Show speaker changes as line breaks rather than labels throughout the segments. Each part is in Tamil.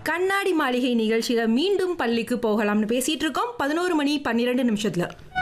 கண்ணாடி மாளிகை நிகழ்ச்சியில மீண்டும் பள்ளிக்கு போகலாம்னு பேசிட்டு இருக்கோம் பதினோரு மணி பன்னிரெண்டு நிமிஷத்துல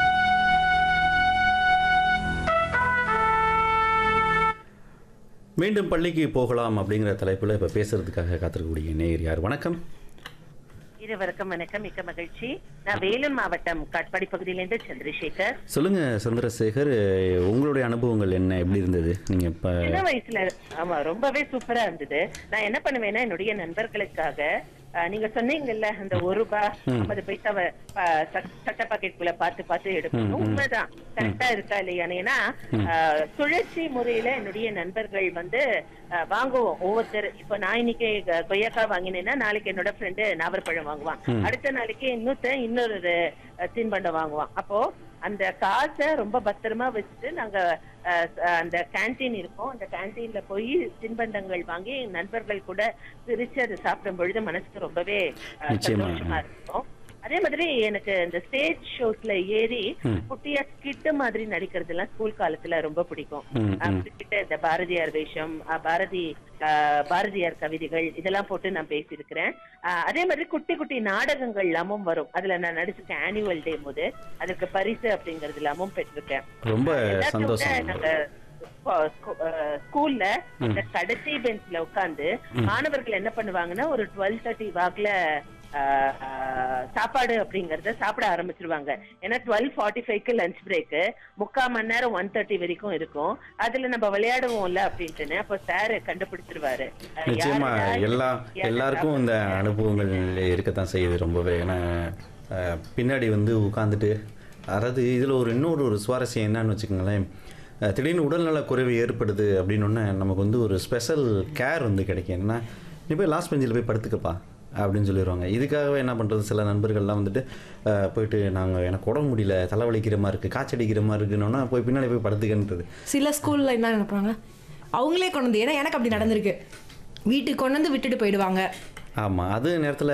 மீண்டும் பள்ளிக்கு போகலாம் அப்படிங்கிற தலைப்பில் இப்போ பேசுறதுக்காக காத்திருக்கக்கூடிய நேயர் யார் வணக்கம்
இருவருக்கும் வணக்கம் மிக்க மகிழ்ச்சி நான் வேலூர் மாவட்டம் காட்பாடி பகுதியிலிருந்து சந்திரசேகர்
சொல்லுங்க சந்திரசேகர் உங்களுடைய அனுபவங்கள் என்ன எப்படி இருந்தது நீங்க இப்போ
சின்ன வயசுல ஆமா ரொம்பவே சூப்பரா இருந்தது நான் என்ன பண்ணுவேன்னா என்னுடைய நண்பர்களுக்காக அஹ், நீங்க சொன்னீங்கல்ல அந்த ஒரு ரூபாய் ஐம்பது பைசாவை அஹ், சட்- சட்ட பாக்கெட்டுக்குள்ள பார்த்து பார்த்து எடுக்கணும் உண்மைதான் கரெக்டா இருக்கா இல்லையான்னு ஏன்னா அஹ், சுழற்சி முறையில என்னுடைய நண்பர்கள் வந்து அஹ், வாங்குவோம் ஒவ்வொருத்தர் இப்ப நான் இன்னைக்கு க- கொய்யாக்காய் வாங்கினேன்னா நாளைக்கு என்னோட ஃப்ரெண்டு நாவற்பழம் வாங்குவான் அடுத்த நாளைக்கு இன்னொருத்தன் இன்னொரு அஹ், தின்பண்டம் வாங்குவான் அப்போ அந்த காசை ரொம்ப பத்திரமா வச்சுட்டு நாங்க அஹ், அஹ், அந்த கேண்டீன் இருக்கும் அந்த கேண்டீன்ல போய் தின்பண்டங்கள் வாங்கி நண்பர்கள் கூட பிரிச்சு அதை சாப்பிடும் பொழுது மனசுக்கு ரொம்பவே அஹ்,
நிச்சயமா.
சந்தோஷமா இருக்கும் அதே மாதிரி எனக்கு இந்த ஸ்டேஜ் ஷோஸ்ல ஏறி குட்டியா ஸ்கிட் மாதிரி நடிக்கிறது எல்லாம் ஸ்கூல் காலத்துல ரொம்ப பிடிக்கும்
ம்,
அஹ்,
ம்.
குறிப்பிட்ட இந்த பாரதியார் வேஷம் அஹ், பாரதி அஹ், பாரதியார் கவிதைகள் இதெல்லாம் போட்டு நான் பேசியிருக்கிறேன் அஹ், அதே மாதிரி குட்டி குட்டி நாடகங்கள் எல்லாமும் வரும் அதுல நான் நடிச்சிருக்கேன் ஆனுவல் டே போது அதுக்கு பரிசு அப்படிங்கறது எல்லாமும் பெற்றிருக்கேன்
ரொம்ப
எல்லாத்தையும் விட
சந்தோஷம்
நாங்க ஸ்கூ- ஸ்கூ- அஹ், ஸ்கூல்ல இந்த கடைசி பெஞ்ச்ல உட்கார்ந்து மாணவர்கள் என்ன பண்ணுவாங்கன்னா ஒரு டுவெல் தேர்ட்டி வாக்குல அஹ், அஹ், சாப்பாடு அப்படிங்கறத சாப்பிட ஆரம்பிச்சிருவாங்க ஏன்னா டுவெல் ஃபார்ட்டி ஃபைவ்க்கு லஞ்ச் பிரேக் முக்கால் மணி நேரம் ஒன் தேர்ட்டி வரைக்கும் இருக்கும் அதுல நம்ம விளையாடுவோம்ல அப்படின்ட்டுன்னு அப்போ சார் கண்டுபிடிச்சிருவாரு அஹ்,
நிச்சயமா
யாருடா
எல்லா
யாரு
எல்லாருக்கும் இந்த அனுபவங்கள் இருக்கத்தான் செய்யுது ரொம்பவே ஏன்னா அஹ், பின்னாடி வந்து உட்காந்துட்டு அதாவது இதில் ஒரு இன்னொரு ஒரு சுவாரஸ்யம் என்னன்னு வச்சுக்கோங்களேன் அஹ், திடீர்னு உடல்நல குறைவு ஏற்படுது அப்படின்னு நமக்கு வந்து ஒரு ஸ்பெஷல் கேர் வந்து கிடைக்கும் என்னன்னா நீ போய் லாஸ்ட் பெஞ்சில் போய் படுத்துக்கப்பா அப்படின்னு சொல்லிடுவாங்க இதுக்காகவே என்ன பண்ணுறது சில நண்பர்கள்லாம் வந்துட்டு அஹ், போயிட்டு நாங்கள் எனக்கு உடம்பு முடியல தலைவலிக்கிற மாதிரி இருக்குது காய்ச்சடிக்கிற மாதிரி இருக்குன்னா போய் பின்னாடி போய் படுத்துக்கன்றது
சில ஸ்கூல்ல என்ன நினைப்பாங்க அவங்களே கொண்டு வந்து ஏன்னா எனக்கு அப்படி நடந்திருக்கு வீட்டுக்கு கொண்டு வந்து விட்டுட்டு போயிடுவாங்க
ஆமாம் அது நேரத்தில்